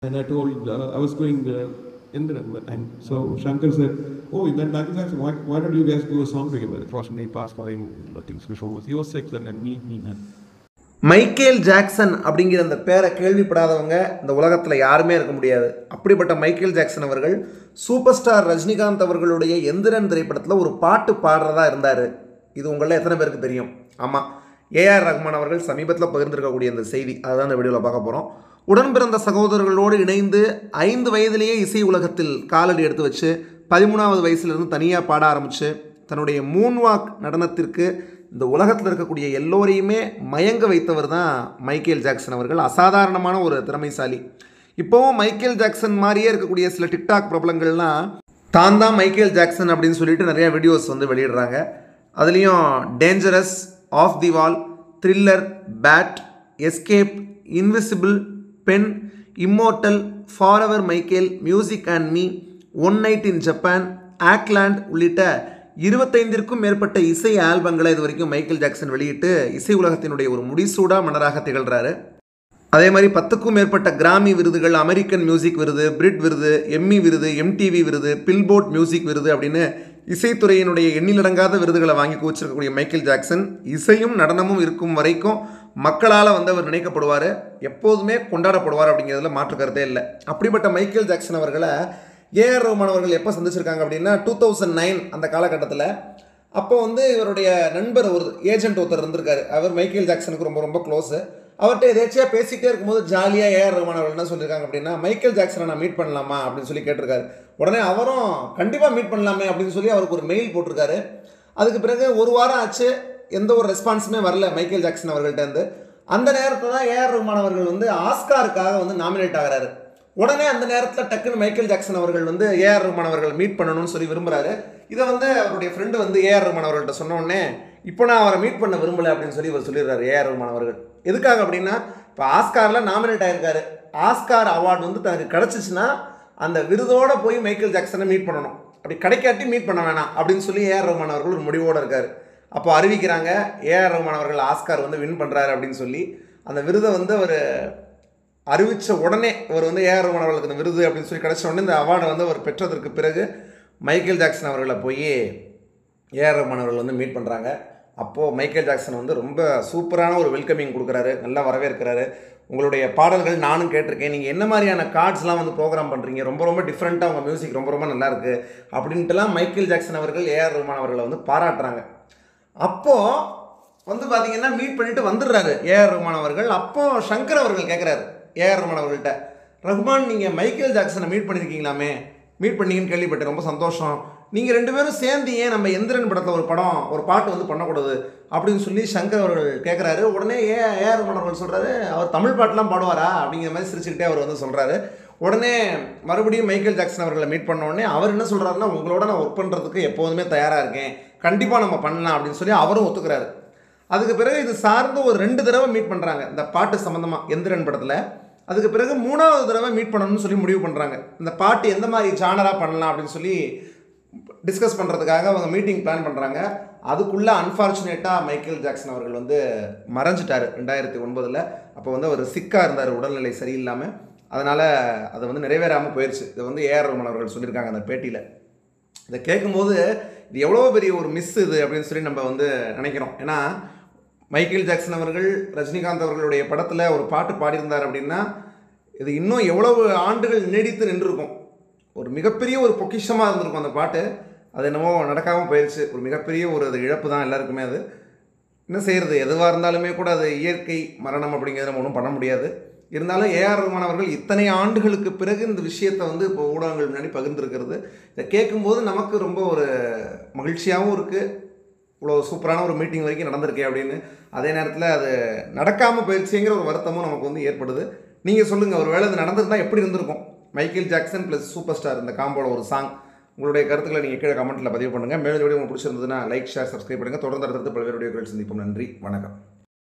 And I told, uh, I was going uh, in the and so Shankar said, "Oh, then Michael Jackson, why, why don't you guys do a song together?" It was me past my things before. He was sick then, and me, me, man. Michael Jackson அப்படிங்கிற அந்த பேரை கேள்விப்படாதவங்க இந்த உலகத்தில் யாருமே இருக்க முடியாது அப்படிப்பட்ட Michael Jackson அவர்கள் சூப்பர் ஸ்டார் ரஜினிகாந்த் அவர்களுடைய எந்திரன் திரைப்படத்தில் ஒரு பாட்டு பாடுறதா இருந்தார் இது உங்களில் எத்தனை பேருக்கு தெரியும் ஆமாம் ஏஆர் ரஹ்மான் அவர்கள் சமீபத்தில் பகிர்ந்திருக்கக்கூடிய இந்த செய்தி அதுதான் இந்த வீடியோவில் பார்க்க போகிறோம் உடன் பிறந்த சகோதரர்களோடு இணைந்து ஐந்து வயதிலேயே இசை உலகத்தில் காலடி எடுத்து வச்சு பதிமூணாவது வயசுலேருந்து தனியாக பாட ஆரம்பித்து தன்னுடைய மூன்வாக் நடனத்திற்கு இந்த உலகத்தில் இருக்கக்கூடிய எல்லோரையுமே மயங்க வைத்தவர் தான் மைக்கேல் ஜாக்சன் அவர்கள் அசாதாரணமான ஒரு திறமைசாலி இப்போவும் மைக்கேல் ஜாக்சன் மாதிரியே இருக்கக்கூடிய சில டிக்டாக் பிரபலங்கள்லாம் தான் தான் மைக்கேல் ஜாக்சன் அப்படின்னு சொல்லிட்டு நிறைய வீடியோஸ் வந்து வெளியிடுறாங்க அதுலேயும் Dangerous Off the Wall Thriller Bad Escape Invisible Ben Immortal Forever Michael Music and Me One Night in Japan Auckland உள்ளிட்ட இருபத்தைந்திற்கும் மேற்பட்ட இசை ஆல்பங்களை இது வரைக்கும் மைக்கேல் ஜாக்சன் வெளியிட்டு இசை உலகத்தினுடைய ஒரு முடிசூடா மன்னராக திகழ்கிறாரு அதே மாதிரி பத்துக்கும் மேற்பட்ட கிராமி விருதுகள் அமெரிக்கன் மியூசிக் விருது பிரிட் விருது எம்மி விருது எம்டிவி விருது பில்போர்ட் மியூசிக் விருது அப்படின்னு இசைத்துறையினுடைய எண்ணிலடங்காத விருதுகளை வாங்கி குவிச்சிருக்கக்கூடிய மைக்கேல் ஜாக்சன் இசையும் நடனமும் இருக்கும் வரைக்கும் மக்களால் வந்து அவர் நினைக்கப்படுவார் எப்போதுமே கொண்டாடப்படுவார் அப்படிங்கிறதுல மாற்று கருத்தே இல்லை அப்படிப்பட்ட மைக்கேல் ஜாக்சன் அவர்களை ஏஆர் ரஹ்மான் அவர்கள் எப்போ சந்திச்சிருக்காங்க அப்படின்னா டூ தௌசண்ட் நைன் அந்த காலகட்டத்தில் அப்போ வந்து இவருடைய நண்பர் ஒரு ஏஜென்ட் ஒருத்தர் இருந்திருக்காரு அவர் மைக்கேல் ஜாக்சனுக்கு ரொம்ப ரொம்ப க்ளோஸு அவர்கிட்ட எதேச்சியாக பேசிகிட்டே இருக்கும்போது ஜாலியாக ஏஆர் ரஹ்மான் அவர்கள் என்ன சொல்லியிருக்காங்க அப்படின்னா மைக்கேல் ஜாக்சனை நான் மீட் பண்ணலாமா அப்படின்னு சொல்லி கேட்டிருக்காரு உடனே அவரும் கண்டிப்பாக மீட் பண்ணலாமே அப்படின்னு சொல்லி அவருக்கு ஒரு மெயில் போட்டிருக்காரு அதுக்கு பிறகு ஒரு வாரம் ஆச்சு எந்த ஒரு ரெஸ்பான்ஸுமே வரல மைக்கேல் ஜாக்சன் அவர்கள்ட்ட இருந்து அந்த நேரத்தில் தான் ஏஆர் ரஹ்மான் அவர்கள் வந்து ஆஸ்காருக்காக வந்து நாமினேட் ஆகிறாரு உடனே அந்த நேரத்தில் டக்குன்னு மைக்கேல் ஜாக்சன் அவர்கள் வந்து ஏஆர் ரஹ்மான் அவர்கள் மீட் பண்ணணும்னு சொல்லி விரும்புகிறாரு இதை வந்து அவருடைய ஃப்ரெண்டு வந்து ஏஆர் ரஹ்மான் அவர்கள்ட்ட சொன்ன உடனே இப்போ நான் அவரை மீட் பண்ண விரும்பலை அப்படின்னு சொல்லி இவர் சொல்லிடுறாரு ஏஆர் ரஹ்மான் அவர்கள் எதுக்காக அப்படின்னா இப்போ ஆஸ்காரில் நாமினேட் ஆயிருக்காரு ஆஸ்கார் அவார்டு வந்து தனக்கு கிடச்சிச்சின்னா அந்த விருதோட போய் மைக்கேல் ஜாக்சனை மீட் பண்ணணும் அப்படி கிடைக்காட்டி மீட் பண்ண வேணாம் அப்படின்னு சொல்லி ஏஆர் ரஹ்மான் அவர்கள் ஒரு முடிவோடு இருக்கார் அப்போ அறிவிக்கிறாங்க ஏஆர் ரஹ்மான் அவர்கள் ஆஸ்கார் வந்து வின் பண்ணுறாரு அப்படின்னு சொல்லி அந்த விருதை வந்து அவர் அறிவித்த உடனே அவர் வந்து ஏஆர் ரஹ்மான் அவர்களுக்கு இந்த விருது அப்படின்னு சொல்லி கிடச்ச உடனே இந்த அவார்டை வந்து அவர் பெற்றதற்கு பிறகு மைக்கேல் ஜாக்சன் அவர்களை போய் ஏஆர் ரஹ்மான் அவர்கள் வந்து மீட் பண்ணுறாங்க அப்போது மைக்கேல் ஜாக்சன் வந்து ரொம்ப சூப்பரான ஒரு வெல்கமிங் கொடுக்குறாரு நல்லா வரவேற்கிறாரு உங்களுடைய பாடல்கள் நானும் கேட்டிருக்கேன் நீங்கள் என்ன மாதிரியான கார்ட்ஸ்லாம் வந்து ப்ரோக்ராம் பண்ணுறீங்க ரொம்ப ரொம்ப டிஃப்ரெண்ட்டாக உங்கள் மியூசிக் ரொம்ப ரொம்ப நல்லா இருக்குது அப்படின்ட்டுலாம் மைக்கேல் ஜாக்சன் அவர்கள் ஏஆர் ரஹ்மான் அவர்களை வந்து பாராட்டுறாங்க அப்போது வந்து பார்த்தீங்கன்னா மீட் பண்ணிட்டு வந்துடுறாரு ஏஆர் ரஹ்மான் அவர்கள் அப்போ சங்கர் அவர்கள் கேட்குறாரு ஏஆர் ரஹ்மான் அவர்கள்ட்ட ரஹ்மான் நீங்கள் மைக்கேல் ஜாக்சனை மீட் பண்ணியிருக்கீங்களாமே மீட் பண்ணீங்கன்னு கேள்விப்பட்டேன் ரொம்ப சந்தோஷம் நீங்கள் ரெண்டு பேரும் சேர்ந்து ஏன் நம்ம எந்திரன் படத்தில் ஒரு படம் ஒரு பாட்டு வந்து பண்ணக்கூடாது அப்படின்னு சொல்லி சங்கர் அவர்கள் கேட்குறாரு உடனே ஏ ஏஆர் ரஹ்மான் அவர்கள் சொல்கிறாரு அவர் தமிழ் பாட்டெலாம் பாடுவாரா அப்படிங்கிற மாதிரி சிரிச்சுக்கிட்டே அவர் வந்து சொல்கிறாரு உடனே மறுபடியும் மைக்கேல் ஜாக்சன் அவர்களை மீட் பண்ண உடனே அவர் என்ன சொல்கிறாருன்னா உங்களோட நான் ஒர்க் பண்ணுறதுக்கு எப்போதுமே தயாராக இருக்கேன் கண்டிப்பாக நம்ம பண்ணலாம் அப்படின்னு சொல்லி அவரும் ஒத்துக்கிறாரு அதுக்கு பிறகு இது சார்ந்து ஒரு ரெண்டு தடவை மீட் பண்ணுறாங்க இந்த பாட்டு சம்மந்தமாக எந்திரன் படத்தில் அதுக்கு பிறகு மூணாவது தடவை மீட் பண்ணணும்னு சொல்லி முடிவு பண்ணுறாங்க இந்த பாட்டு எந்த மாதிரி ஜானராக பண்ணலாம் அப்படின்னு சொல்லி டிஸ்கஸ் பண்ணுறதுக்காக அவங்க மீட்டிங் பிளான் பண்ணுறாங்க அதுக்குள்ளே அன்ஃபார்ச்சுனேட்டாக மைக்கேல் ஜாக்சன் அவர்கள் வந்து மறைஞ்சிட்டார் ரெண்டாயிரத்தி ஒன்பதில் அப்போ வந்து அவர் சிக்காக இருந்தார் உடல்நிலை சரியில்லாமல் அதனால் அது வந்து நிறைவேறாமல் போயிடுச்சு இதை வந்து ஏஆர் ரஹ்மான் அவர்கள் சொல்லியிருக்காங்க அந்த பேட்டியில் இதை கேட்கும்போது இது எவ்வளோ பெரிய ஒரு மிஸ் இது அப்படின்னு சொல்லி நம்ம வந்து நினைக்கிறோம் ஏன்னா மைக்கேல் ஜாக்சன் அவர்கள் ரஜினிகாந்த் அவர்களுடைய படத்தில் ஒரு பாட்டு பாடியிருந்தார் அப்படின்னா இது இன்னும் எவ்வளவு ஆண்டுகள் நீடித்து நின்றுருக்கும் ஒரு மிகப்பெரிய ஒரு பொக்கிஷமாக இருந்திருக்கும் அந்த பாட்டு அது என்னமோ நடக்காமல் போயிடுச்சு ஒரு மிகப்பெரிய ஒரு அது இழப்பு தான் எல்லாருக்குமே அது என்ன செய்கிறது எதுவாக இருந்தாலுமே கூட அது இயற்கை மரணம் அப்படிங்கிறத நம்ம ஒன்றும் பண்ண முடியாது இருந்தாலும் ஏஆர் ரஹ்மான் அவர்கள் இத்தனை ஆண்டுகளுக்கு பிறகு இந்த விஷயத்தை வந்து இப்போ ஊடகங்கள் முன்னாடி பகிர்ந்துருக்கிறது இதை கேட்கும்போது நமக்கு ரொம்ப ஒரு மகிழ்ச்சியாகவும் இருக்குது இவ்வளோ சூப்பரான ஒரு மீட்டிங் வரைக்கும் நடந்திருக்கே அப்படின்னு அதே நேரத்தில் அது நடக்காமல் போயிடுச்சுங்கிற ஒரு வருத்தமும் நமக்கு வந்து ஏற்படுது நீங்கள் சொல்லுங்கள் ஒரு வேளை இது நடந்திருந்தால் எப்படி இருந்திருக்கும் Michael Jackson plus super star இந்த காம்போட ஒரு சாங் உங்களுடைய கருத்துக்களை நீங்கள் கீழே கமெண்ட்டில் பதிவு பண்ணுங்கள் மேலும் வீடியோ உங்களுக்கு பிடிச்சிருந்ததுன்னா லைக் ஷேர் சப்ஸ்கிரைப் பண்ணுங்கள் தொடர்ந்து அடுத்தடுத்து பல்வேறு வீடியோக்கள் சந்திப்போம் நன்றி வணக்கம்